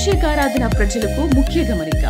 తైలాభిషేకారాధన ప్రజలకు ముఖ్య గమనిక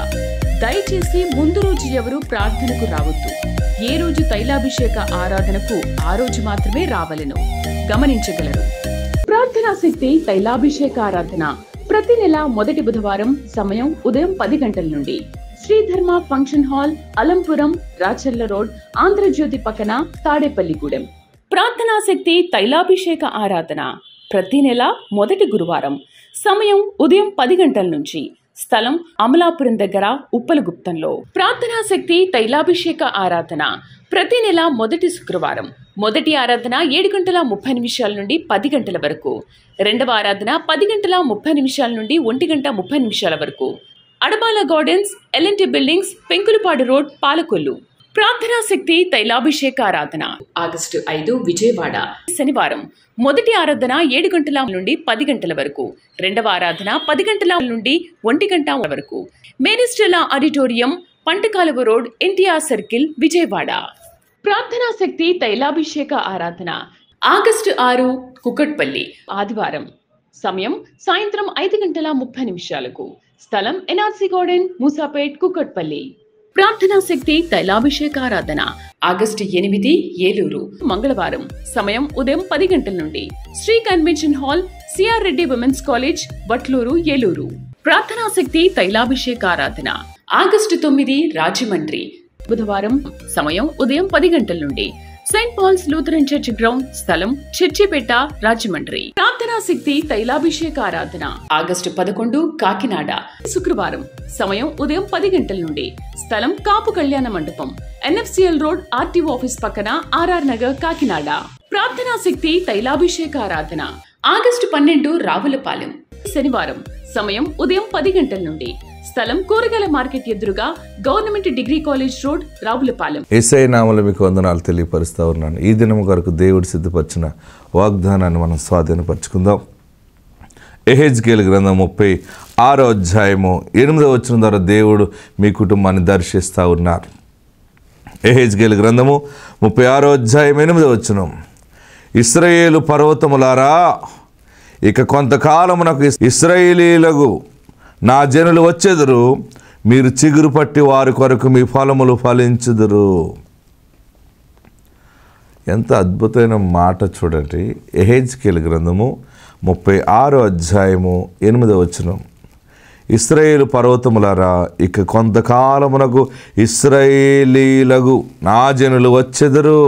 దయచేసి ముందు రోజు ఎవరు ప్రార్థనకు రావద్దు ఏ రోజు తైలాభిషేక ఆరాధనకు ఆ రోజు మాత్రమే రావలెను గమనించగలరు ప్రార్థనా శక్తి తైలాభిషేక ఆరాధన ప్రతి నెల మొదటి బుధవారం సమయం ఉదయం పది గంటల నుండి Sridharma function hall Alampuram Racharla road Andhra Jyothi పక్కన తాడేపల్లిగూడెం ప్రార్థనా శక్తి తైలాభిషేక ఆరాధన ప్రతి నెల మొదటి గురువారం సమయం ఉదయం పది గంటల నుంచి స్థలం అమలాపురం దగ్గర ఉప్పలగుప్తంలో ప్రార్థనా శక్తి తైలాభిషేక ఆరాధన ప్రతి నెల మొదటి శుక్రవారం మొదటి ఆరాధన ఏడు గంటల ముప్పై నిమిషాల నుండి పది గంటల వరకు రెండవ ఆరాధన పది గంటల ముప్పై నిమిషాల నుండి ఒంటి గంట ముప్పై నిమిషాల వరకు Adabala gardens LNT buildings Penkulapadu road Palakollu ప్రార్థనా శక్తి తైలాభిషేక ఆరాధన ఆగస్టు ఐదు విజయవాడ శనివారం మొదటి ఆరాధన ఏడు గంటల నుండి పది గంటల వరకు రెండవ ఆరాధన పది గంటల నుండి ఒంటి గంట వరకు Maris Stella auditorium Pantakaluva road NTR circle Vijayawada ప్రార్థనా శక్తి తైలాభిషేక ఆరాధన ఆగస్టు ఆరు కుకట్పల్లి ఆదివారం సమయం సాయంత్రం ఐదు గంటల ముప్పై నిమిషాలకు స్థలం ఎన్ఆర్సీ గార్డెన్ మూసాపేట్ కుకట్పల్లి ప్రార్థనా శక్తి తైలాభిషేక ఆరాధన ఆగస్టు ఎనిమిది ఏలూరు మంగళవారం సమయం ఉదయం పది గంటల నుండి Sri convention hall CR Reddy women's college Vatluru Eluru ప్రార్థనా శక్తి తైలాభిషేక ఆరాధన ఆగస్టు తొమ్మిది రాజమండ్రి బుధవారం సమయం ఉదయం పది గంటల నుండి Saint Paul's Lutheran church ground స్థలం చర్చిపేట రాజమండ్రి ప్రార్థనా శక్తి తైలాభిషేక ఆరాధన ఆగస్టు పదకొండు కాకినాడ శుక్రవారం సమయం ఉదయం పది గంటల నుండి స్థలం Kapu Kalyana Mandapam NFCL road RTO office పక్కన ఆర్ఆర్ నగర్ కాకినాడ ప్రార్థనా శక్తి తైలాభిషేక ఆరాధన ఆగస్టు పన్నెండు రావులపాలెం శనివారం సమయం ఉదయం పది గంటల నుండి స్థలం కూరగాయల మార్కెట్ ఎదురుగా government degree college road Ravulapalem ఎస్ఐ నామలు మీకు వందనాలు తెలియపరుస్తూ ఉన్నాను ఈ దినం కొరకు దేవుడు సిద్ధపరిచిన వాగ్దానాన్ని మనం స్వాధీనపరచుకుందాం ఎహెజ్కేల్ గ్రంథం ముప్పై ఆరో అధ్యాయము ఎనిమిదో వచ్చిన ద్వారా దేవుడు మీ కుటుంబాన్ని దర్శిస్తూ ఉన్నారు ఎహెజ్కేల్ గ్రంథము ముప్పై ఆరో అధ్యాయం ఎనిమిదో వచ్చును ఇస్రాయేలు పర్వతములారా ఇక కొంతకాలమునకు ఇస్- ఇస్రాయేలీలకు నా జనులు వచ్చెదరు మీరు చిగురు పట్టి వారి కొరకు మీ ఫలములు ఫలించుదురు ఎంత అద్భుతమైన మాట చూడండి ఎహెజ్కేల్ గ్రంథము ముప్పై ఆరో అధ్యాయము ఎనిమిదో వచనం ఇస్రాయేలు పర్వతములారా ఇక కొంతకాలమునకు ఇస్రాయేలీలకు నా జనులు వచ్చెదరు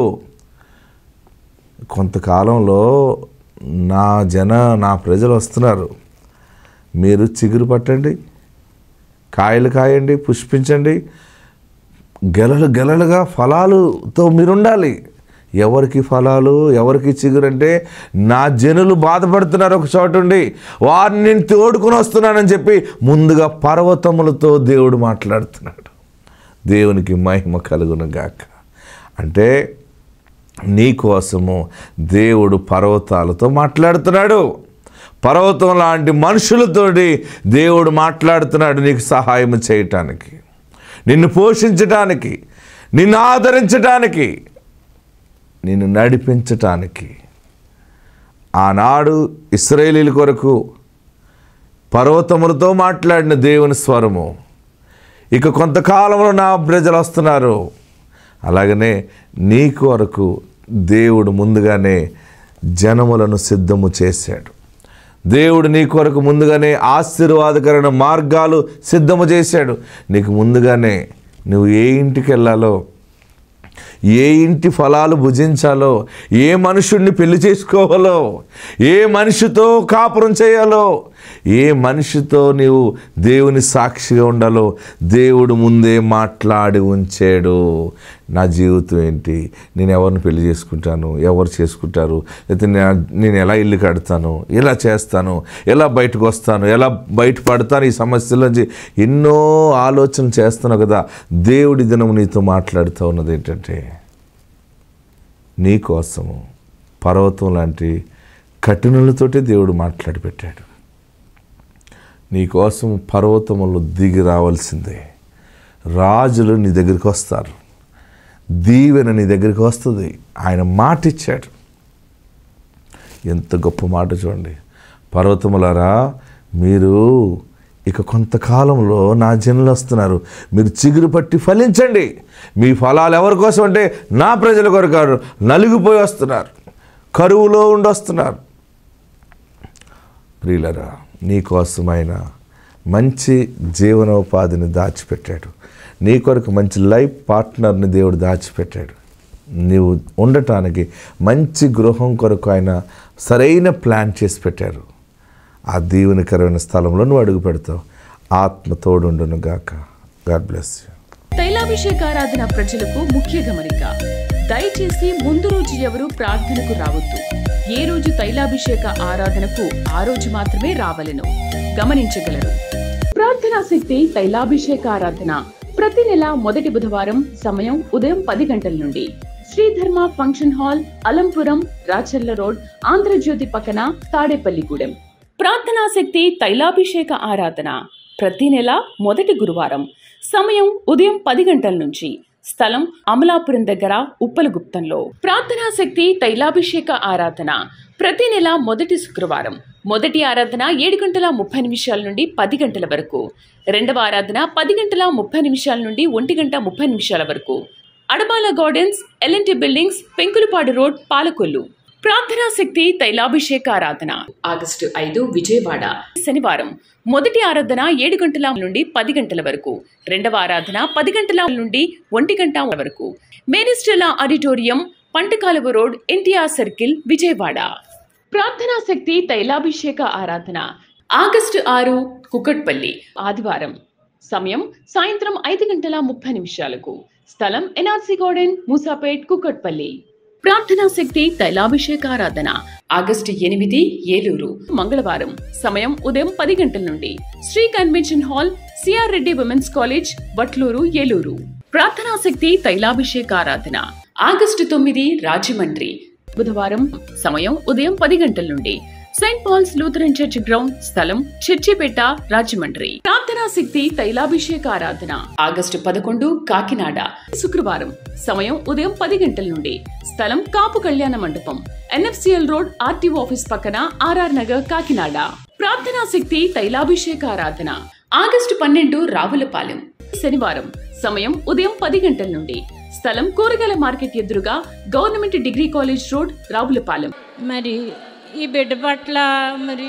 కొంతకాలంలో నా జన నా ప్రజలు వస్తున్నారు మీరు చిగురు పట్టండి కాయలు కాయండి పుష్పించండి గెలలు గెలలుగా ఫలాలుతో మీరు ఉండాలి ఎవరికి ఫలాలు ఎవరికి చిగురు అంటే నా జనులు బాధపడుతున్నారు ఒక చోట ఉండి వారిని నేను తోడుకుని వస్తున్నానని చెప్పి ముందుగా పర్వతములతో దేవుడు మాట్లాడుతున్నాడు దేవునికి మహిమ కలుగును గాక అంటే నీ కోసము దేవుడు పర్వతాలతో మాట్లాడుతున్నాడు పర్వతం లాంటి మనుషులతోటి దేవుడు మాట్లాడుతున్నాడు నీకు సహాయం చేయటానికి నిన్ను పోషించటానికి నిన్ను ఆదరించటానికి నిన్ను నడిపించటానికి ఆనాడు ఇస్రాయేలీల కొరకు పర్వతములతో మాట్లాడిన దేవుని స్వరము ఇక కొంతకాలంలో నా ప్రజలు వస్తున్నారు అలాగనే నీ కొరకు దేవుడు ముందుగానే జనములను సిద్ధము చేశాడు దేవుడు నీ కొరకు ముందుగానే ఆశీర్వాదకరమైన మార్గాలు సిద్ధము చేశాడు నీకు ముందుగానే నువ్వు ఏ ఇంటికి వెళ్ళాలో ఏ ఇంటి ఫలాలు భుజించాలో ఏ మనుషుడిని పెళ్లి చేసుకోవాలో ఏ మనిషితో కాపురం చేయాలో ఏ మనిషితో నీవు దేవుని సాక్షిగా ఉండాలో దేవుడు ముందే మాట్లాడి ఉంచాడు నా జీవితం ఏంటి నేను ఎవరిని పెళ్లి చేసుకుంటాను ఎవరు చేసుకుంటారు లేకపోతే నే- నేను ఎలా ఇల్లు కడతాను ఎలా చేస్తాను ఎలా బయటకు వస్తాను ఎలా బయటపడతాను ఈ సమస్యల నుంచి ఎన్నో ఆలోచన చేస్తున్నావు కదా దేవుడి దినము నీతో మాట్లాడుతూ ఉన్నది ఏంటంటే నీ కోసము పర్వతం లాంటి కఠినలతోటి దేవుడు మాట్లాడి పెట్టాడు నీ కోసం పర్వతములు దిగి రావాల్సిందే రాజులు నీ దగ్గరికి వస్తారు దీవెన నీ దగ్గరికి వస్తుంది ఆయన మాట ఇచ్చాడు ఎంత గొప్ప మాట చూడండి పర్వతములారా మీరు ఇక కొంతకాలంలో నా జనులు వస్తున్నారు మీరు చిగురు పట్టి ఫలించండి మీ ఫలాలు ఎవరి కోసం అంటే నా ప్రజల కొరకు కాదు నలిగిపోయి వస్తున్నారు కరువులో ఉండి వస్తున్నారు ప్రియులరా నీకోసమైన మంచి జీవనోపాధిని దాచిపెట్టాడు నీ కొరకు మంచి లైఫ్ పార్ట్నర్ని దేవుడు దాచిపెట్టాడు నీవు ఉండటానికి మంచి గృహం కొరకు ఆయన సరైన ప్లాన్ చేసి పెట్టారు ఆ దీవెనకరమైన స్థలంలో నువ్వు అడుగు పెడతావు ఆత్మ తోడుండును గాక గాడ్ బ్లెస్ యూ తైలాభిషేకారాధన ప్రజలకు ముఖ్య గమనిక దయచేసి ముందు రోజు ఎవరు ప్రార్థనకు రావద్దు ఏ రోజు తైలాభిషేక ఆరాధనకు ఆ రోజు మాత్రమే రావలెను గమనించగలరు ప్రార్థనా శక్తి తైలాభిషేక ఆరాధన ప్రతి నెల మొదటి బుధవారం సమయం ఉదయం పది గంటల నుండి Sridharma function hall Alampuram Racharla road Andhra Jyothi పక్కన తాడేపల్లిగూడెం ప్రార్థనా శక్తి తైలాభిషేక ఆరాధన ప్రతి నెల మొదటి గురువారం సమయం ఉదయం పది గంటల నుంచి స్థలం అమలాపురం దగ్గర ఉప్పలగుప్తంలో ప్రార్థనా శక్తి తైలాభిషేక ఆరాధన ప్రతి నెల మొదటి శుక్రవారం మొదటి ఆరాధన ఏడు గంటల ముప్పై నిమిషాల నుండి పది గంటల వరకు రెండవ ఆరాధన పది గంటల ముప్పై నిమిషాల నుండి ఒంటి గంట ముప్పై నిమిషాల వరకు Adabala gardens LNT buildings Penkulapadu road Palakollu ప్రార్థనా శక్తి తైలాభిషేక ఆరాధన ఆగస్టు ఐదు విజయవాడ శనివారం మొదటి ఆరాధన ఏడు గంటల నుండి పది గంటల వరకు రెండవ ఆరాధన పది గంటల నుండి ఒంటి గంట వరకు Maris Stella auditorium Pantakaluva road NTR circle Vijayawada ప్రార్థనా శక్తి తైలాభిషేక ఆరాధన ఆగస్టు ఆరు కుకట్పల్లి ఆదివారం సమయం సాయంత్రం ఐదు గంటల ముప్పై నిమిషాలకు స్థలం ఎన్ఆర్సీ గార్డెన్ మూసాపేట్ కుకట్పల్లి ప్రార్థనా శక్తి తైలాభిషేక ఆరాధన ఆగస్టు ఎనిమిది ఏలూరు మంగళవారం సమయం ఉదయం పది గంటల నుండి Sri convention hall CR Reddy women's college Vatluru Eluru ప్రార్థనా శక్తి తైలాభిషేక ఆరాధన ఆగస్టు తొమ్మిది రాజమండ్రి బుధవారం సమయం ఉదయం పది గంటల నుండి Saint Paul's Lutheran church ground స్థలం చర్చిపేట రాజమండ్రి ప్రార్థనా శక్తి తైలాభిషేక ఆరాధన ఆగస్టు పదకొండు కాకినాడ శుక్రవారం సమయం ఉదయం పది గంటల నుండి స్థలం Kapu Kalyana Mandapam NFCL road RTO office పక్కన ఆర్ఆర్ నగర్ కాకినాడ ప్రార్థనా శక్తి తైలాభిషేక ఆరాధన ఆగస్టు పన్నెండు రావులపాలెం శనివారం సమయం ఉదయం పది గంటల నుండి స్థలం కూరగాయల మార్కెట్ ఎదురుగా government degree college road Ravulapalem మరి ఈ బిడ్డ పట్ల మరి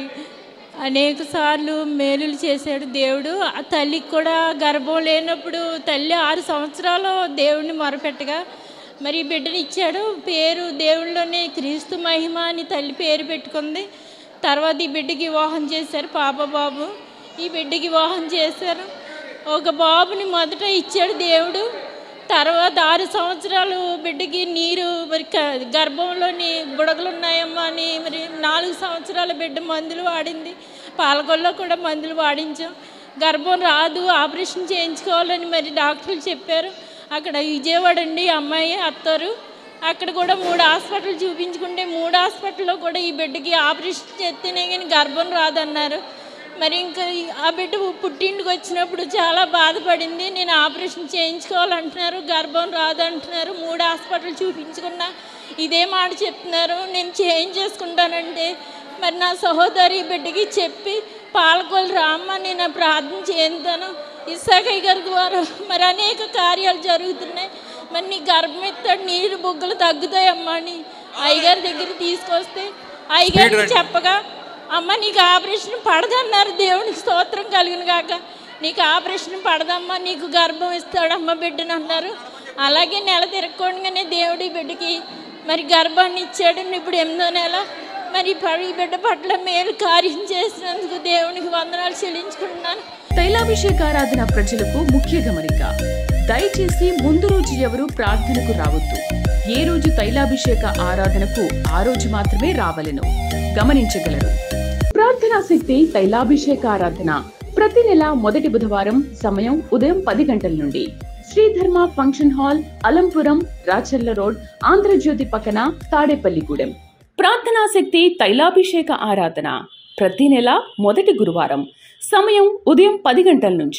అనేక సార్లు మేలులు చేశాడు దేవుడు ఆ తల్లికి కూడా గర్భం లేనప్పుడు తల్లి ఆరు సంవత్సరాలు దేవుడిని మొరపెట్టగా మరి ఈ బిడ్డని ఇచ్చాడు పేరు దేవుళ్ళలోనే క్రీస్తు మహిమ అని తల్లి పేరు పెట్టుకుంది తర్వాత ఈ బిడ్డకి వివాహం చేశారు పాప బాబు ఈ బిడ్డకి వివాహం చేశారు ఒక బాబుని మొదట ఇచ్చాడు దేవుడు తర్వాత ఆరు సంవత్సరాలు బిడ్డకి నీరు మరి క- గర్భంలోని బుడగలు ఉన్నాయమ్మా అని మరి నాలుగు సంవత్సరాల బిడ్డ మందులు వాడింది పాలకొల్లో కూడా మందులు వాడించాం గర్భం రాదు ఆపరేషన్ చేయించుకోవాలని మరి డాక్టర్లు చెప్పారు అక్కడ విజయవాడ అండి ఈ అమ్మాయి అత్తారు అక్కడ కూడా మూడు హాస్పిటల్ చూపించుకుంటే మూడు హాస్పిటల్లో కూడా ఈ బిడ్డకి ఆపరేషన్ చేస్తేనే కానీ గర్భం రాదన్నారు మరి ఇంకా ఈ- ఆ బిడ్డ పుట్టింటికి వచ్చినప్పుడు చాలా బాధపడింది నేను ఆపరేషన్ చేయించుకోవాలంటున్నారు గర్భం రాదంటున్నారు మూడు హాస్పిటల్ చూపించుకున్నా ఇదే మాట చెప్తున్నారు నేను చేయించేసుకుంటానంటే మరి నా సహోదరి బిడ్డకి చెప్పి పాలకొలు రామ్మ నేను ప్రార్థన చేస్తాను ఇసాకయ్య గారి ద్వారా మరి అనేక కార్యాలు జరుగుతున్నాయి మరి నీ గర్భం ఎత్తాడు నీరు బుగ్గలు తగ్గుతాయమ్మా అని అయ్యగారి దగ్గర తీసుకొస్తే అయ్యగారికి చెప్పగా అమ్మ నీకు ఆపరేషన్ పడదన్నారు దేవునికి స్తోత్రం కలిగిన కాక నీకు ఆపరేషన్ పడదమ్మా నీకు గర్భం ఇస్తాడమ్మ బిడ్డని అన్నారు అలాగే నెల తిరగకుండానే దేవుడి బిడ్డకి మరి గర్భాన్ని ఇచ్చాడు ఇప్పుడు ఎనిమిదో నెల మరి పడి బిడ్డ పట్ల మేలు కార్యం చేసినందుకు దేవునికి వందనాలు చెల్లించుకుంటున్నాను తైలాభిషేకారాధన ప్రజలకు ముఖ్య గమనిక దయచేసి ముందు రోజు ఎవరు ప్రార్థనకు రావద్దు ఏ రోజు తైలాభిషేక ఆరాధనకు ఆ రోజు మాత్రమే రావలెను గమనించగలరు ప్రార్థనా శక్తి తైలాభిషేక ఆరాధన ప్రతి నెల మొదటి బుధవారం సమయం ఉదయం పది గంటల నుండి Sridharma function hall Alampuram Racharla road Andhra Jyothi పక్కన తాడేపల్లిగూడెం ప్రార్థనా శక్తి తైలాభిషేక ఆరాధన ప్రతి నెల మొదటి గురువారం సమయం ఉదయం పది గంటల నుంచి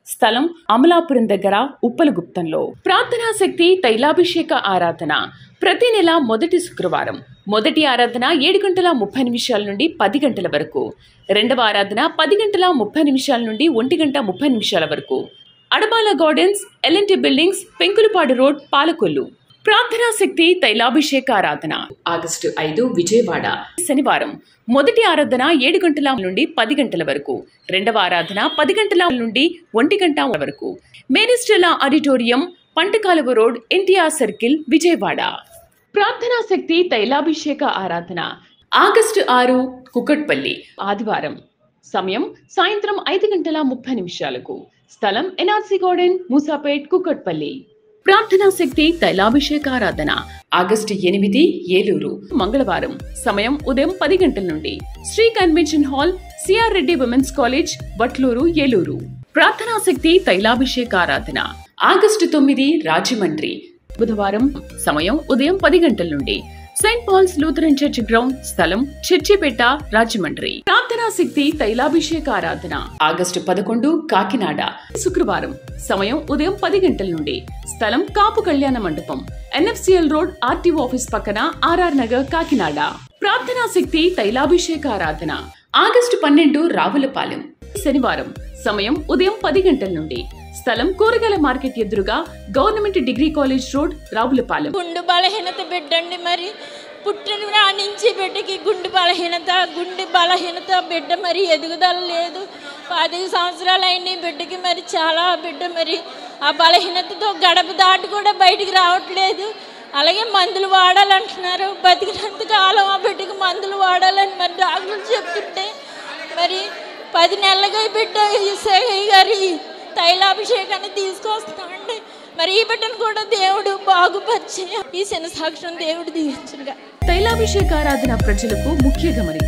స్థలం అమలాపురం దగ్గర ఉప్పలగుప్తంలో ప్రార్థనా శక్తి తైలాభిషేక ఆరాధన ప్రతి నెల మొదటి శుక్రవారం మొదటి ఆరాధన ఏడు గంటల ముప్పై నిమిషాల నుండి పది గంటల వరకు రెండవ ఆరాధన పది గంటల ముప్పై నిమిషాల నుండి ఒంటి గంట ముప్పై నిమిషాల వరకు Adabala gardens LNT buildings Penkulapadu road Palakollu ప్రార్థనా శక్తి తైలాభిషేక ఆరాధన ఆగస్టు ఐదు విజయవాడ శనివారం మొదటి ఆరాధన ఏడు గంటల నుండి పది గంటల వరకు రెండవ ఆరాధన పది గంటల నుండి ఒంటి గంట వరకు Maris Stella auditorium Pantakaluva road NTR circle Vijayawada ప్రార్థనా శక్తి తైలాభిషేక ఆరాధన ఆగస్టు ఆరు కుకట్పల్లి ఆదివారం సమయం సాయంత్రం ఐదు గంటల ముప్పై నిమిషాలకు స్థలం ఎన్ఆర్సీ గార్డెన్ మూసాపేట్ కుకట్పల్లి ప్రార్థనా శక్తి తైలాభిషేక ఆరాధన ఆగస్టు ఎనిమిది ఏలూరు మంగళవారం సమయం ఉదయం పది గంటల నుండి Sri convention hall CR Reddy women's college Vatluru Eluru ప్రార్థనా శక్తి తైలాభిషేక ఆరాధన ఆగస్టు తొమ్మిది రాజమండ్రి బుధవారం సమయం ఉదయం పది గంటల నుండి Saint Paul's Lutheran church ground స్థలం చర్చిపేట రాజమండ్రి ప్రార్థనా శక్తి తైలాభిషేక ఆరాధన ఆగస్టు పదకొండు కాకినాడ శుక్రవారం సమయం ఉదయం పది గంటల నుండి స్థలం Kapu Kalyana Mandapam NFCL road RTO office పక్కన ఆర్ఆర్ నగర్ కాకినాడ ప్రార్థనా శక్తి తైలాభిషేక ఆరాధన ఆగస్టు పన్నెండు రావులపాలెం శనివారం సమయం ఉదయం పది గంటల నుండి స్థలం కూరగాయల మార్కెట్ ఎదురుగా government degree college road Ravulapalem గుండు బలహీనత బిడ్డండి మరి పుట్టిన రాణించి బిడ్డకి గుండె బలహీనత గుండె బలహీనత బిడ్డ మరి ఎదుగుదల లేదు పదిహేను సంవత్సరాలు అయినాయి బిడ్డకి మరి చాలా బిడ్డ మరి ఆ బలహీనతతో గడప దాటి కూడా బయటికి రావట్లేదు అలాగే మందులు వాడాలంటున్నారు బతికినంత కాలం ఆ బిడ్డకి మందులు వాడాలని మరి డాక్టర్లు చెప్తుంటే మరి పది నెలలుగా ఈ బిడ్డ ఈసయ్య గారి తైలాభిషేకాన్ని తీసుకొస్తామండి మరి ఈ బిడ్డను కూడా దేవుడు బాగుపరిచి ఈ చిన్న సాక్ష్యం దేవుడు దీవించుగా తైలాభిషేక ఆరాధన ప్రజలకు ముఖ్య గమనిక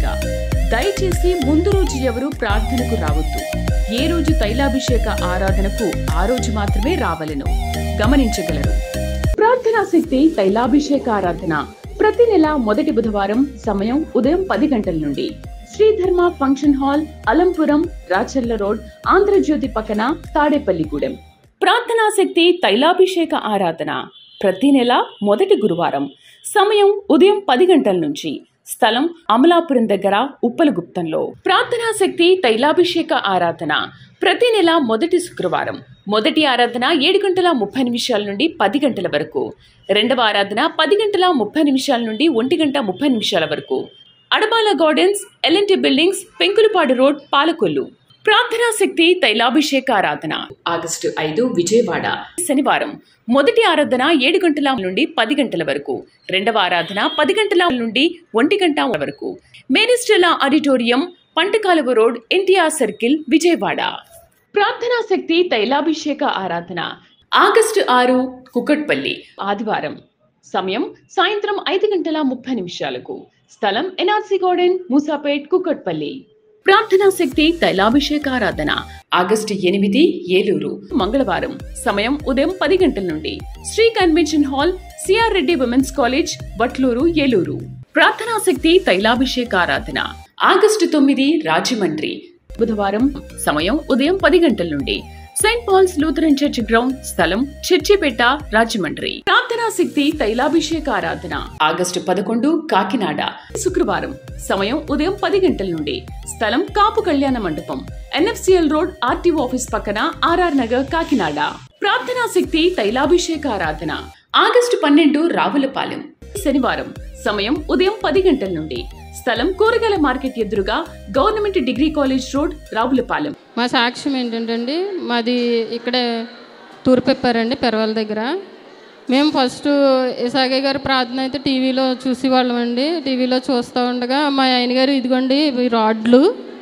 దయచేసి ముందు రోజు ఎవరు ప్రార్థనకు రావద్దు ఏ రోజు తైలాభిషేక ఆరాధనకు ఆ రోజు మాత్రమే రావలెను గమనించగలరు ప్రార్థనా శక్తి తైలాభిషేక ఆరాధన ప్రతి నెల మొదటి బుధవారం సమయం ఉదయం పది గంటల నుండి Sridharma function hall Alampuram Racharla road Andhra Jyothi పక్కన తాడేపల్లిగూడెం ప్రార్థనా శక్తి తైలాభిషేక ఆరాధన ప్రతి నెల మొదటి గురువారం సమయం ఉదయం పది గంటల నుంచి స్థలం అమలాపురం దగ్గర ఉప్పలగుప్తంలో ప్రార్థనా శక్తి తైలాభిషేక ఆరాధన ప్రతి నెల మొదటి శుక్రవారం మొదటి ఆరాధన ఏడు గంటల ముప్పై నిమిషాల నుండి పది గంటల వరకు రెండవ ఆరాధన పది గంటల ముప్పై నిమిషాల నుండి ఒంటి గంట ముప్పై నిమిషాల వరకు Adabala gardens LNT buildings Penkulapadu road Palakollu ప్రార్థనా శక్తి తైలాభిషేక ఆరాధన ఆగస్టు ఐదు విజయవాడ శనివారం మొదటి ఆరాధన ఏడు గంటల నుండి పది గంటల వరకు రెండవ ఆరాధన పది గంటల నుండి ఒంటి గంట వరకు Maris Stella auditorium Pantakaluva road NTR circle Vijayawada ప్రార్థనా శక్తి తైలాభిషేక ఆరాధన ఆగస్టు ఆరు కుకట్పల్లి ఆదివారం సమయం సాయంత్రం ఐదు గంటల ముప్పై నిమిషాలకు స్థలం ఎన్ఆర్సీ గార్డెన్ మూసాపేట్ కుకట్పల్లి ప్రార్థనా శక్తి తైలాభిషేక ఆరాధన ఆగస్టు ఎనిమిది ఏలూరు మంగళవారం సమయం ఉదయం పది గంటల నుండి Sri convention hall CR Reddy women's college Vatluru Eluru ప్రార్థనా శక్తి తైలాభిషేక ఆరాధన ఆగస్టు తొమ్మిది రాజమండ్రి బుధవారం సమయం ఉదయం పది గంటల నుండి Saint Paul's Lutheran church ground స్థలం చర్చిపేట రాజమండ్రి ప్రార్థనా శక్తి తైలాభిషేక ఆరాధన ఆగస్టు పదకొండు కాకినాడ శుక్రవారం సమయం ఉదయం పది గంటల నుండి స్థలం Kapu Kalyana Mandapam NFCL road RTO office పక్కన ఆర్ఆర్ నగర్ కాకినాడ ప్రార్థనా శక్తి తైలాభిషేక ఆరాధన ఆగస్టు పన్నెండు రావులపాలెం శనివారం సమయం ఉదయం పది గంటల నుండి స్థలం కూరగాయల మార్కెట్ ఎదురుగా government degree college road Ravulapalem మా సాక్ష్యం ఏంటంటే మాది ఇక్కడే తూర్పెప్పారండి పెరవల దగ్గర మేము ఫస్ట్ ఇసాగయ్య గారి ప్రార్థన అయితే టీవీలో చూసేవాళ్ళం అండి టీవీలో చూస్తూ ఉండగా మా ఆయన గారు ఇదిగోండి ఈ రాడ్లు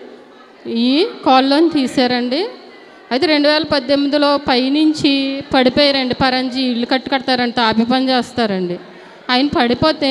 ఈ కాల్లోని తీశారండి అయితే రెండు వేల పద్దెనిమిదిలో పైనుంచి పడిపోయారండి పరంజి ఇల్లు కట్టు కడతారండి తాపి పని చేస్తారండి ఆయన పడిపోతే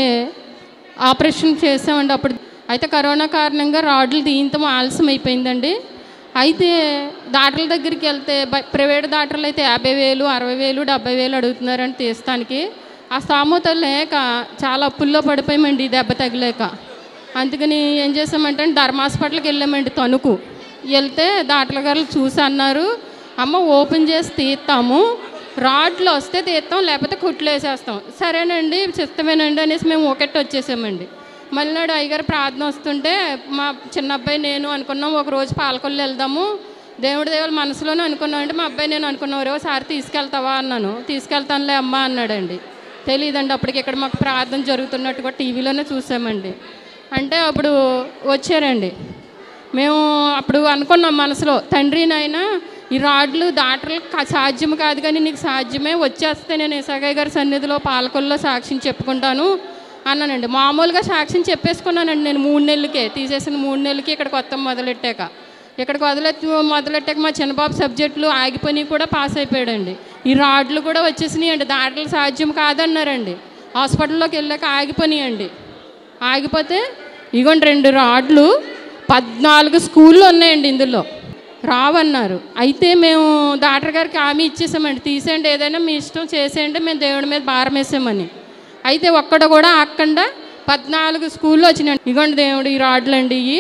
ఆపరేషన్ చేసామండి అప్పుడు అయితే కరోనా కారణంగా రాడ్లు తీయించడం ఆలస్యం అయిపోయిందండి అయితే డాక్టర్ల దగ్గరికి వెళ్తే బ- ప్రైవేట్ డాక్టర్లు అయితే యాభై వేలు అరవై వేలు డెబ్బై వేలు అడుగుతున్నారండి తీస్తానికి ఆ స్థామత లేక చాలా అప్పుల్లో పడిపోయామండి ఈ దెబ్బ తగిలేక అందుకని ఏం చేసామంటే ధర్మ హాస్పిటల్కి వెళ్ళామండి తణుకు వెళ్తే డాక్టర్ గారు చూసి అన్నారు అమ్మ ఓపెన్ చేసి తీస్తాము రాడ్లు వస్తే తీస్తాం లేకపోతే కుట్లు వేసేస్తాం సరేనండి చిత్తమేనండి అనేసి మేము ఒకటి వచ్చేసామండి మళ్ళీ నాడు అయ్యగారు ప్రార్థన వస్తుంటే మా చిన్న అబ్బాయి నేను అనుకున్నాం ఒక రోజు పాలకొల్లు వెళ్దాము దేవుడి దేవుడు మనసులోనే అనుకున్నాం అంటే మా అబ్బాయి నేను అనుకున్నాం ఒకసారి తీసుకెళ్తావా అన్నాను తీసుకెళ్తానులే అమ్మ అన్నాడండి తెలియదండి అప్పటికి ఇక్కడ మాకు ప్రార్థన జరుగుతున్నట్టు కూడా టీవీలోనే చూసామండి అంటే అప్పుడు వచ్చారండి మేము అప్పుడు అనుకున్నాం మనసులో తండ్రి నాయన ఈ రాడ్లు దాటలు కా- సాధ్యం కాదు కానీ నీకు సాధ్యమే వచ్చేస్తే నేను ఇసాగయ్య గారి సన్నిధిలో పాలకొల్లో సాక్ష్యం చెప్పుకుంటాను అన్నానండి మామూలుగా సాక్ష్యం చెప్పేసుకున్నానండి నేను మూడు నెలలకే తీసేసిన మూడు నెలలకి ఇక్కడ కొత్త మొదలెట్టాక ఇక్కడికి వదిలెట్టి మొదలెట్టాక మా చిన్నబాబు సబ్జెక్టులు ఆగిపోయి కూడా పాస్ అయిపోయాడండి ఈ రాడ్లు కూడా వచ్చేసినాయి అండి దాటలు సాధ్యం కాదన్నారండి హాస్పిటల్లోకి వెళ్ళాక ఆగిపోయినాయండి ఆగిపోతే ఇగోండి రెండు రాడ్లు పద్నాలుగు స్కూళ్ళు ఉన్నాయండి ఇందులో రావన్నారు అయితే మేము డాక్టర్ గారికి హామీ ఇచ్చేసామండి తీసేయండి ఏదైనా మీ ఇష్టం చేసేయండి మేము దేవుడి మీద భారం వేసామని అయితే ఒక్కడ కూడా ఆకుండా పద్నాలుగు స్కూల్లో వచ్చినాయండి ఇగోండి దేవుడు ఈ రాడ్లు అండి ఇవి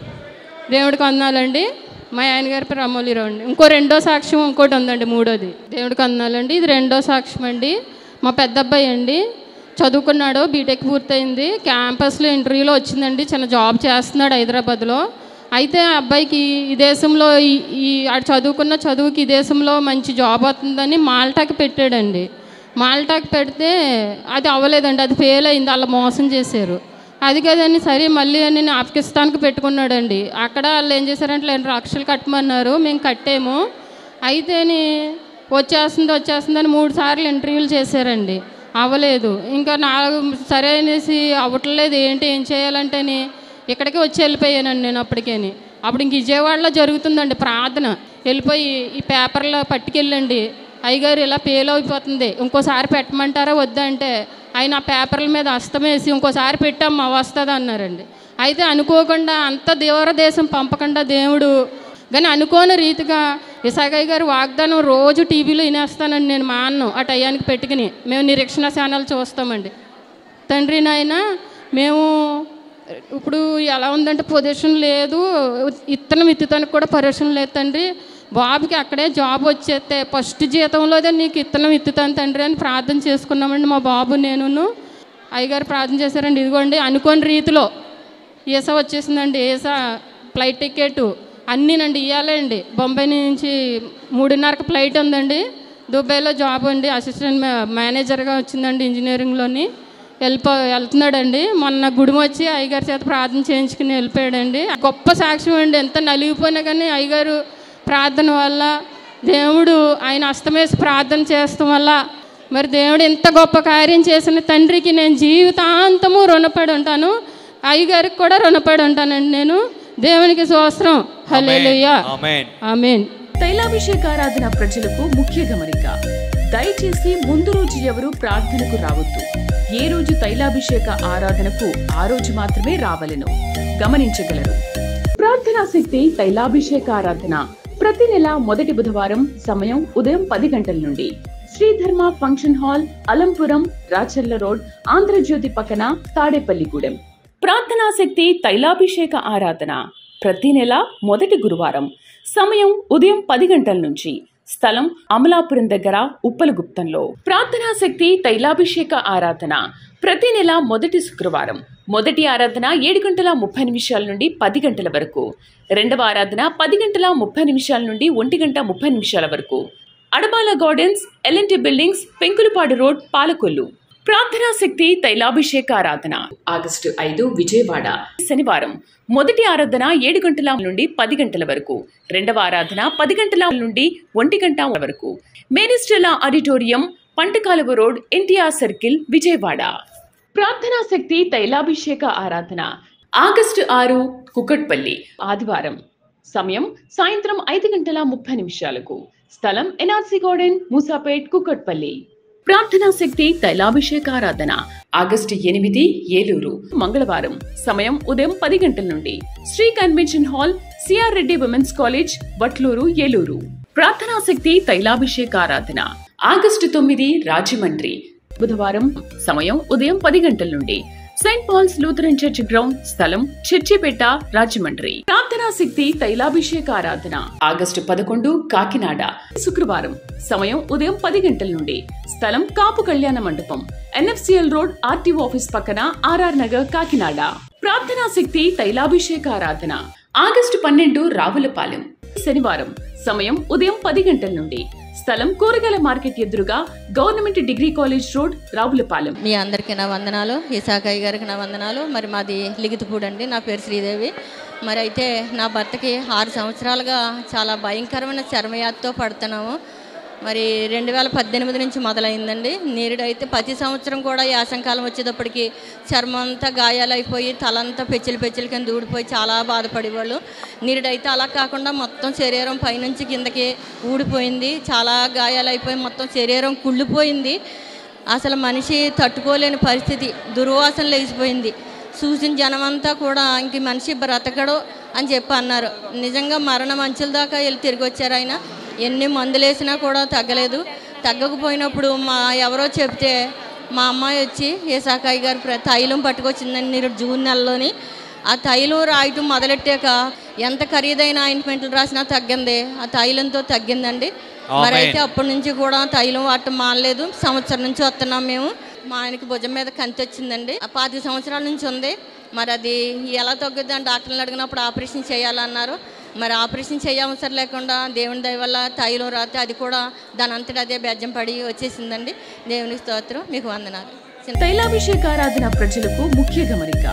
దేవుడికి వందాలండి మా ఆయన గారి పేరు అమ్మోలిరావు అండి ఇంకో రెండో సాక్ష్యం ఇంకోటి ఉందండి మూడోది దేవుడికి వందాలండి ఇది రెండో సాక్ష్యం అండి మా పెద్ద అబ్బాయి అండి చదువుకున్నాడు బీటెక్ పూర్తయింది క్యాంపస్లో ఇంటర్వ్యూలో వచ్చిందండి చిన్న జాబ్ చేస్తున్నాడు హైదరాబాద్లో అయితే ఆ అబ్బాయికి ఈ దేశంలో ఈ ఈ ఆడు చదువుకున్న చదువుకి ఈ దేశంలో మంచి జాబ్ వస్తుందని మాల్టాకి పెట్టాడండి మాల్టాకి పెడితే అది అవ్వలేదండి అది ఫెయిల్ అయింది అలా మోసం చేశారు అది కదండి సరే మళ్ళీ నేను పాకిస్తాన్కి పెట్టుకున్నాడండి అక్కడ వాళ్ళు ఏం చేశారంటే రెండు లక్షలు కట్టమన్నారు మేము కట్టాము అయితేని వచ్చేస్తుంది వచ్చేస్తుందని మూడు సార్లు ఇంటర్వ్యూలు చేశారండి అవ్వలేదు ఇంకా నాలుగు సరే అనేసి అవ్వట్లేదు ఏంటి ఏం చేయాలంటేని ఇక్కడికి వచ్చి వెళ్ళిపోయానండి నేను అప్పటికేని అప్పుడు ఇంక విజయవాడలో జరుగుతుందండి ప్రార్థన వెళ్ళిపోయి ఈ పేపర్లో పట్టుకెళ్ళండి అయ్యగారు ఇలా ఫెయిల్ అయిపోతుంది ఇంకోసారి పెట్టమంటారా వద్దా అంటే ఆయన ఆ పేపర్ల మీద అస్తమేసి ఇంకోసారి పెట్టమ్మా వస్తుంది అన్నారండి అయితే అనుకోకుండా అంత దేశం పంపకుండా దేవుడు కానీ అనుకోని రీతిగా ఇసాగయ్య గారు వాగ్దానం రోజు టీవీలో వినేస్తానండి నేను మా అన్నం ఆ టయానికి పెట్టుకుని మేము నిరీక్షణ ఛానల్ చూస్తామండి తండ్రి నాయన మేము ఇప్పుడు ఎలా ఉందంటే పొజిషన్ లేదు ఇత్తనం ఇత్తుతానికి కూడా పొజిషన్ లేదు తండ్రి బాబుకి అక్కడే జాబ్ వచ్చేస్తే ఫస్ట్ జీతంలోదే నీకు ఇత్తనం ఇత్తుతాను తండ్రి అని ప్రార్థన చేసుకున్నామండి మా బాబు నేనును అయ్యగారు ప్రార్థన చేశారండి ఇదిగోండి అనుకోని రీతిలో ఈసా వచ్చేసిందండి ఈసా ఫ్లైట్ టికెట్ అన్నీనండి ఇవ్వాలండి బొంబాయి నుంచి మూడున్నరకు ఫ్లైట్ ఉందండి దుబాయ్లో జాబ్ అండి అసిస్టెంట్ మే- మేనేజర్గా వచ్చిందండి ఇంజనీరింగ్లోని వెళ్ళిపో వెళ్తున్నాడండి మొన్న గుడి వచ్చి అయ్యగారి చేత ప్రార్థన చేయించుకుని వెళ్ళిపోయాడండి గొప్ప సాక్ష్యం అండి ఎంత నలిగిపోయినా కానీ అయ్యగారు ప్రార్థన వల్ల దేవుడు ఆయన అస్తమేసి ప్రార్థన చేస్తాం వల్ల మరి దేవుడు ఎంత గొప్ప కార్యం చేసిన తండ్రికి నేను జీవితాంతము రుణపడి ఉంటాను అయ్యగారికి కూడా రుణపడి ఉంటానండి నేను దేవునికి సోస్త్రం హల్లెలూయా ఆమెన్ ఆమెన్ తైలాభిషేకారాధన ప్రజలకు ముఖ్య గమనిక దయచేసి ముందు రోజు ఎవరు ప్రార్థనకు రావద్దు ఏ రోజు తైలాభిషేక ఆరాధనకు ఆ రోజు మాత్రమే రావలెను గమనించగలరు ప్రార్థనా శక్తి తైలాభిషేక ఆరాధన ప్రతి నెల మొదటి బుధవారం సమయం ఉదయం పది గంటల నుండి Sridharma function hall Alampuram Racharla road Andhra Jyothi పక్కన తాడేపల్లిగూడెం ప్రార్థనా శక్తి తైలాభిషేక ఆరాధన ప్రతి నెల మొదటి గురువారం సమయం ఉదయం పది గంటల నుంచి స్థలం అమలాపురం దగ్గర ఉప్పలగుప్తంలో ప్రార్థనా శక్తి తైలాభిషేక ఆరాధన ప్రతి నెల మొదటి శుక్రవారం మొదటి ఆరాధన ఏడు గంటల ముప్పై నిమిషాల నుండి పది గంటల వరకు రెండవ ఆరాధన పది గంటల ముప్పై నిమిషాల నుండి ఒంటి గంట ముప్పై నిమిషాల వరకు Adabala gardens LNT buildings Penkulapadu road Palakollu ప్రార్థనా శక్తి తైలాభిషేక ఆరాధన ఆగస్టు ఐదు విజయవాడ శనివారం మొదటి ఆరాధన ఏడు గంటల నుండి పది గంటల వరకు రెండవ ఆరాధన పది గంటల నుండి ఒంటి గంట వరకు Maris Stella auditorium Pantakaluva road NTR circle Vijayawada ప్రార్థనా శక్తి తైలాభిషేక ఆరాధన ఆగస్టు ఆరు కుకట్పల్లి ఆదివారం సమయం సాయంత్రం ఐదు గంటల ముప్పై నిమిషాలకు స్థలం ఎన్ఆర్సి గార్డెన్ మూసాపేట్ కుకట్పల్లి ప్రార్థనా శక్తి తైలాభిషేక ఆరాధన ఆగస్టు ఎనిమిది ఏలూరు మంగళవారం సమయం ఉదయం పది గంటల నుండి Sri convention hall CR Reddy women's college Vatluru Eluru ప్రార్థనా శక్తి తైలాభిషేక ఆరాధన ఆగస్టు తొమ్మిది రాజమండ్రి బుధవారం సమయం ఉదయం పది గంటల నుండి Saint Paul's Lutheran church ground స్థలం చర్చిపేట రాజమండ్రి ప్రార్థనా శక్తి తైలాభిషేక ఆరాధన ఆగస్టు పదకొండు కాకినాడ శుక్రవారం సమయం ఉదయం పది గంటల నుండి స్థలం Kapu Kalyana Mandapam NFCL road RTO office పక్కన ఆర్ఆర్ నగర్ కాకినాడ ప్రార్థనా శక్తి తైలాభిషేక ఆరాధన ఆగస్టు పన్నెండు రావులపాలెం శనివారం సమయం ఉదయం పది గంటల నుండి స్థలం కూరగాయల మార్కెట్ ఎదురుగా government degree college road Ravulapalem మీ అందరికీ నా వందనాలు ఇసాకయ్య గారికి నా వందనాలు మరి మాది లిగితిపూడి అండి నా పేరు శ్రీదేవి మరి అయితే నా భర్తకి ఆరు సంవత్సరాలుగా చాలా భయంకరమైన చర్మయాత్తో పడుతున్నాము మరి రెండు వేల పద్దెనిమిది నుంచి మొదలైందండి నీరుడు అయితే ప్రతి సంవత్సరం కూడా యాసంకాలం వచ్చేటప్పటికి చర్మం అంతా గాయాలైపోయి తలంతా పెచ్చులు పెచ్చులు కింద ఊడిపోయి చాలా బాధపడేవాళ్ళు నీరుడైతే అలా కాకుండా మొత్తం శరీరం పైనుంచి కిందకి ఊడిపోయింది చాలా గాయాలైపోయి మొత్తం శరీరం కుళ్ళిపోయింది అసలు మనిషి తట్టుకోలేని పరిస్థితి దుర్వాసన లేచిపోయింది చూసిన జనమంతా కూడా ఇంక ఈ మనిషి బ్రతకడు అని చెప్పి అన్నారు నిజంగా మరణ మంచుల దాకా వెళ్ళి తిరిగి వచ్చారు ఆయన ఎన్ని మందులు వేసినా కూడా తగ్గలేదు తగ్గకపోయినప్పుడు మా ఎవరో చెప్తే మా అమ్మాయి వచ్చి ఏసాకాయి గారు ప్ర- తైలం పట్టుకొచ్చిందని మీరు జూన్ నెలలోని ఆ తైలం రాయటం మొదలెట్టాక ఎంత ఖరీదైన ఆయింట్మెంట్లు రాసినా తగ్గింది ఆ తైలంతో తగ్గిందండి మరి అయితే అప్పటి నుంచి కూడా తైలం వాడటం మానలేదు సంవత్సరం నుంచి వస్తున్నాం మేము మా ఆయనకి భుజం మీద కంతి వచ్చిందండి ఆ పాతి సంవత్సరాల నుంచి ఉంది మరి అది ఎలా తగ్గుద్ది అని డాక్టర్ని అడిగినప్పుడు ఆపరేషన్ చేయాలన్నారు మరి ఆపరేషన్ చేయవసరం లేకుండా దేవుని దయ వల్ల తైలం రాతే అది కూడా దాని అంతటా అదే బెజ్జం పడి వచ్చేసిందండి దేవుని స్తోత్రం మీకు వందనాలు తైలాభిషేకారాధన ప్రజలకు ముఖ్య గమనిక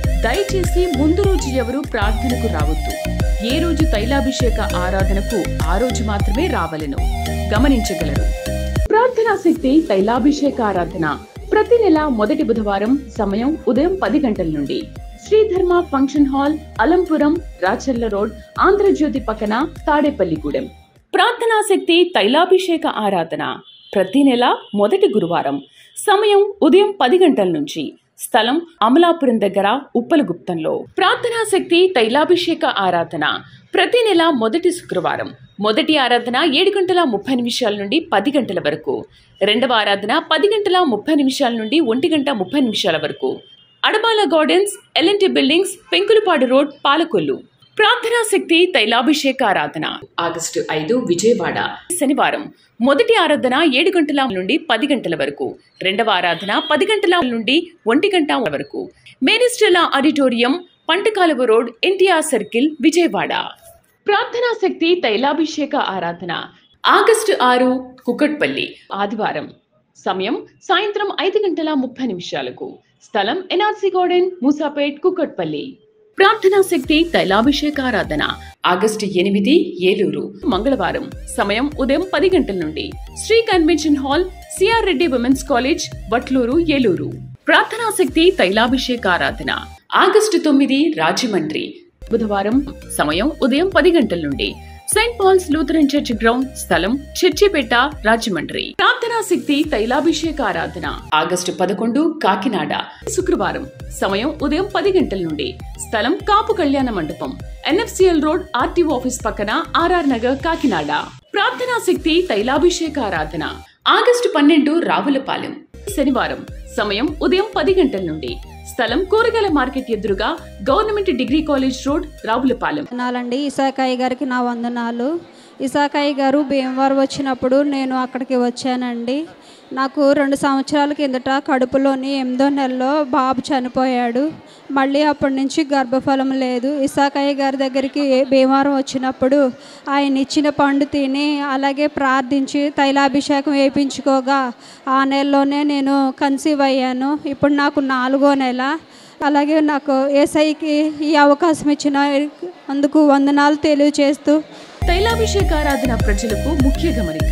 దయచేసి ముందు రోజు ఎవరు ప్రార్థనకు రావద్దు ఏ రోజు తైలాభిషేక ఆరాధనకు ఆ రోజు మాత్రమే రావలెను గమనించగలరు ప్రార్థనా శక్తి తైలాభిషేక ఆరాధన ప్రతి నెల మొదటి బుధవారం సమయం ఉదయం పది గంటల నుండి Sridharma function hall Alampuram Racharla road Andhra Jyothi పక్కన తాడేపల్లిగూడెం ప్రార్థనా శక్తి తైలాభిషేక ఆరాధన ప్రతి నెల మొదటి గురువారం సమయం ఉదయం పది గంటల నుంచి స్థలం అమలాపురం దగ్గర ఉప్పలగుప్తంలో ప్రార్థనా శక్తి తైలాభిషేక ఆరాధన ప్రతి నెల మొదటి శుక్రవారం మొదటి ఆరాధన ఏడు గంటల ముప్పై నిమిషాల నుండి పది గంటల వరకు రెండవ ఆరాధన పది గంటల ముప్పై నిమిషాల నుండి ఒంటి గంట ముప్పై నిమిషాల వరకు Adabala gardens LNT buildings Penkulapadu road Palakollu ప్రార్థనా శక్తి తైలాభిషేక ఆరాధన ఆగస్టు ఐదు విజయవాడ శనివారం మొదటి ఆరాధన ఏడు గంటల నుండి పది గంటల వరకు రెండవ ఆరాధన పది గంటల నుండి ఒంటి గంట వరకు Maris Stella auditorium Pantakaluva road NTR circle Vijayawada ప్రార్థనా శక్తి తైలాభిషేక ఆరాధన ఆగస్టు ఆరు కుకట్పల్లి ఆదివారం సమయం సాయంత్రం ఐదు గంటల ముప్పై నిమిషాలకు స్థలం ఎన్ఆర్సి గార్డెన్ మూసాపేట్ కుకట్పల్లి ప్రార్థనా శక్తి తైలాభిషేక ఆరాధన ఆగస్టు ఎనిమిది ఏలూరు మంగళవారం సమయం ఉదయం పది గంటల నుండి Sri convention hall CR Reddy women's college Vatluru Eluru ప్రార్థనా శక్తి తైలాభిషేక ఆరాధన ఆగస్టు తొమ్మిది రాజమండ్రి బుధవారం సమయం ఉదయం పది గంటల నుండి Saint Paul's Lutheran church ground స్థలం చర్చిపేట రాజమండ్రి ప్రార్థనా శక్తి తైలాభిషేక ఆరాధన ఆగస్టు పదకొండు కాకినాడ శుక్రవారం సమయం ఉదయం పది గంటల నుండి స్థలం Kapu Kalyana Mandapam NFCL road RTO office పక్కన ఆర్ఆర్ నగర్ కాకినాడ ప్రార్థనా శక్తి తైలాభిషేక ఆరాధన ఆగస్టు పన్నెండు రావులపాలెం శనివారం సమయం ఉదయం పది గంటల నుండి స్థలం కూరగాయల మార్కెట్ ఎదురుగా government degree college road Ravulapalem వందనాలండి ఇసాకాయి గారికి నా వందనాలు ఇసాకాయి గారు భీమవరం వచ్చినప్పుడు నేను అక్కడికి వచ్చానండి నాకు రెండు సంవత్సరాల కిందట కడుపులోని ఎనిమిదో నెలలో బాబు చనిపోయాడు మళ్ళీ అప్పటి నుంచి గర్భఫలం లేదు ఇసాకాయి గారి దగ్గరికి ఏ- భీమవరం వచ్చినప్పుడు ఆయన ఇచ్చిన పండు తిని అలాగే ప్రార్థించి తైలాభిషేకం వేయించుకోగా ఆ నెలలోనే నేను కన్సీవ్ అయ్యాను ఇప్పుడు నాకు నాలుగో నెల అలాగే నాకు ఏసైకి ఈ అవకాశం ఇచ్చిన అందుకు వందనాలు తెలియచేస్తూ తైలాభిషేకారాధన ప్రజలకు ముఖ్య గమనిక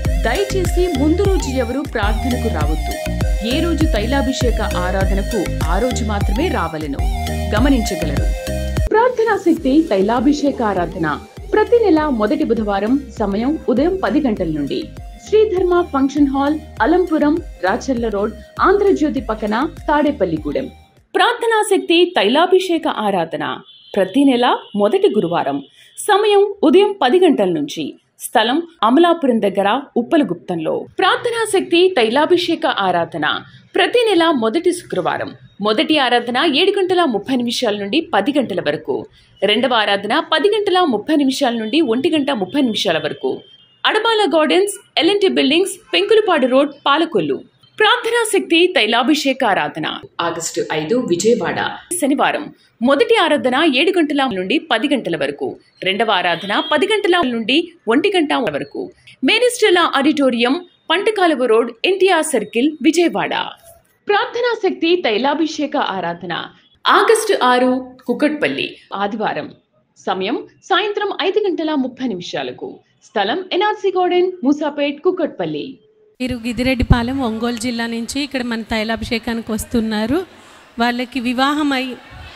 దయచేసి ముందు రోజు ఎవరు ప్రార్థనకు రావద్దు ఏ రోజు తైలాభిషేక ఆరాధనకు ఆ రోజు మాత్రమే రావలెను గమనించగలరు ప్రార్థనా శక్తి తైలాభిషేక ఆరాధన ప్రతి నెల మొదటి బుధవారం సమయం ఉదయం పది గంటల నుండి Sridharma function hall Alampuram Racharla road Andhra Jyothi పక్కన తాడేపల్లిగూడెం ప్రార్థనా శక్తి తైలాభిషేక ఆరాధన ప్రతి నెల మొదటి గురువారం సమయం ఉదయం పది గంటల నుంచి స్థలం అమలాపురం దగ్గర ఉప్పలగుప్తంలో ప్రార్థనా శక్తి తైలాభిషేక ఆరాధన ప్రతి నెల మొదటి శుక్రవారం మొదటి ఆరాధన ఏడు గంటల ముప్పై నిమిషాల నుండి పది గంటల వరకు రెండవ ఆరాధన పది గంటల ముప్పై నిమిషాల నుండి ఒంటి గంట ముప్పై నిమిషాల వరకు Adabala gardens LNT buildings Penkulapadu road Palakollu ప్రార్థనా శక్తి తైలాభిషేక ఆరాధన ఆగస్టు ఐదు విజయవాడ శనివారం మొదటి ఆరాధన ఏడు గంటల నుండి పది గంటల వరకు రెండవ ఆరాధన పది గంటల నుండి ఒంటి గంట వరకు Maris Stella auditorium Pantakaluva road NTR circle Vijayawada ప్రార్థనా శక్తి తైలాభిషేక ఆరాధన ఆగస్టు ఆరు కుకట్పల్లి ఆదివారం సమయం సాయంత్రం ఐదు గంటల ముప్పై నిమిషాలకు స్థలం ఎన్ఆర్సీ గార్డెన్ మూసాపేట్ కుకట్పల్లి వీరు గిదిరెడ్డిపాలెం ఒంగోలు జిల్లా నుంచి ఇక్కడ మన తైలాభిషేకానికి వస్తున్నారు వాళ్ళకి వివాహం అయి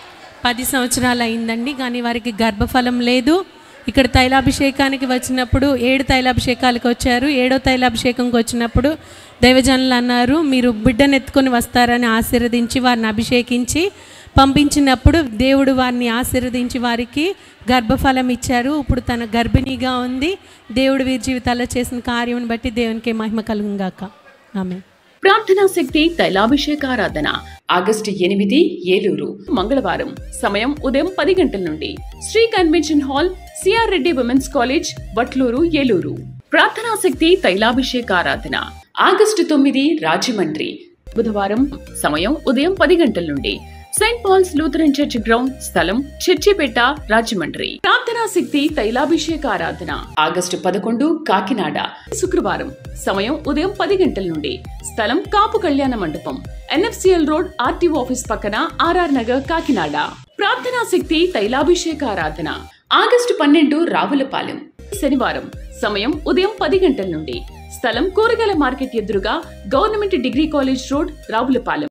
పది సంవత్సరాలు అయిందండి కానీ వారికి గర్భఫలం లేదు ఇక్కడ తైలాభిషేకానికి వచ్చినప్పుడు ఏడు తైలాభిషేకాలకు వచ్చారు ఏడో తైలాభిషేకంకి వచ్చినప్పుడు దైవజనులు అన్నారు మీరు బిడ్డను ఎత్తుకొని వస్తారని ఆశీర్వదించి వారిని అభిషేకించి పంపించినప్పుడు దేవుడు వారిని ఆశీర్వదించి వారికి గర్భఫలం ఇచ్చారు ఇప్పుడు తన గర్భిణీగా ఉంది దేవుడు వీరి జీవితాల్లో చేసిన కార్యం బట్టి దేవునికి మహిమ కలుగుగాక ఆమె ప్రార్థనా శక్తి తైలాభిషేక ఆరాధన ఆగస్టు ఎనిమిది ఏలూరు మంగళవారం సమయం ఉదయం పది గంటల నుండి Sri convention hall CR Reddy women's college Vatluru Eluru ప్రార్థనా శక్తి తైలాభిషేక ఆరాధన ఆగస్టు తొమ్మిది రాజమండ్రి బుధవారం సమయం ఉదయం పది గంటల నుండి Saint Paul's Lutheran church ground స్థలం చర్చిపేట రాజమండ్రి ప్రార్థనా శక్తి తైలాభిషేక ఆరాధన ఆగస్టు పదకొండు కాకినాడ శుక్రవారం సమయం ఉదయం పది గంటల నుండి స్థలం Kapu Kalyana Mandapam NFCL road RTO office పక్కన ఆర్ఆర్ నగర్ కాకినాడ ప్రార్థనా శక్తి తైలాభిషేక ఆరాధన ఆగస్టు పన్నెండు రావులపాలెం శనివారం సమయం ఉదయం పది గంటల నుండి స్థలం కూరగాయల మార్కెట్ ఎదురుగా government degree college road Ravulapalem